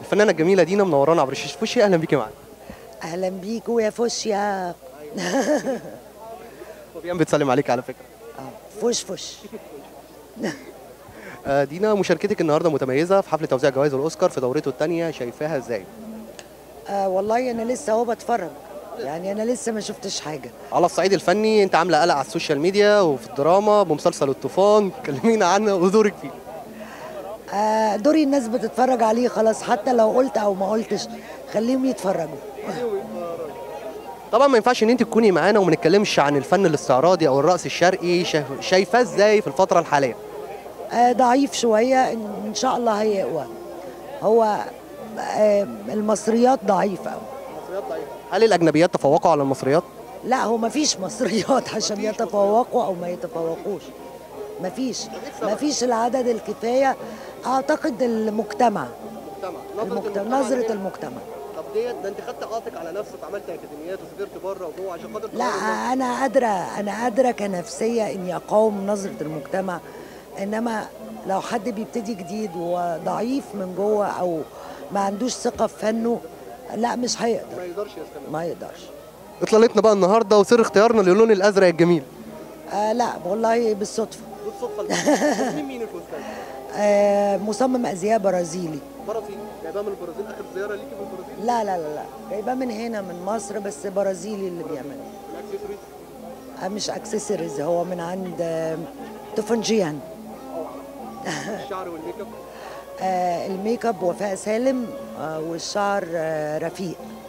الفنانه الجميله دينا منورانا عبر الشاشه فوشي اهلا بيكي معانا اهلا بيكوا يا فوشيا وبيان بتسلم عليك على فكره آه، فوش فوش آه، دينا مشاركتك النهارده متميزه في حفل توزيع جوائز الاوسكار في دورته الثانيه شايفاها ازاي آه والله انا لسه اهو بتفرج يعني انا لسه ما شفتش حاجه على الصعيد الفني انت عامله قلق على السوشيال ميديا وفي الدراما بمسلسل الطوفان كلمينا عنه ودورك فيه آه دوري الناس بتتفرج عليه خلاص حتى لو قلت او ما قلتش خليهم يتفرجوا طبعا ما ينفعش ان انت تكوني معانا وما نتكلمش عن الفن الاستعراضي او الرقص الشرقي شايف- شايفاه ازاي في الفتره الحاليه آه ضعيف شويه ان إن شاء الله هيقوى هو آه المصريات ضعيفه أوي. هل الاجنبيات تفوقوا على المصريات لا هو ما فيش مصريات عشان يتفوقوا او ما يتفوقوش ما فيش ما فيش العدد الكفايه اعتقد المجتمع المجتمع نظره المجتمع طب ديت ده انت خدت عاطك على نفسك وعملت اكاديميات وسافرت بره وجوه عشان خاطر لا انا قادره انا قادره كنفسيه اني اقاوم نظره المجتمع انما لو حد بيبتدي جديد وضعيف من جوه او ما عندوش ثقه في فنه لا مش هيقدر ما يقدرش يستمر ما يقدرش اطلالتنا بقى النهارده وسر اختيارنا للون الازرق الجميل آه لا والله بالصدفه بالصدفه مين مين الفستان؟ آه مصمم ازياء برازيلي برازيل جايباه من البرازيل اخر زياره ليكي من البرازيل لا لا لا لا جايباه من هنا من مصر بس برازيلي اللي بيعمله الاكسسوارز آه مش اكسسوارز هو من عند آه تفنجيان الشعر والميك اب آه الميك اب وفاء سالم آه والشعر آه رفيق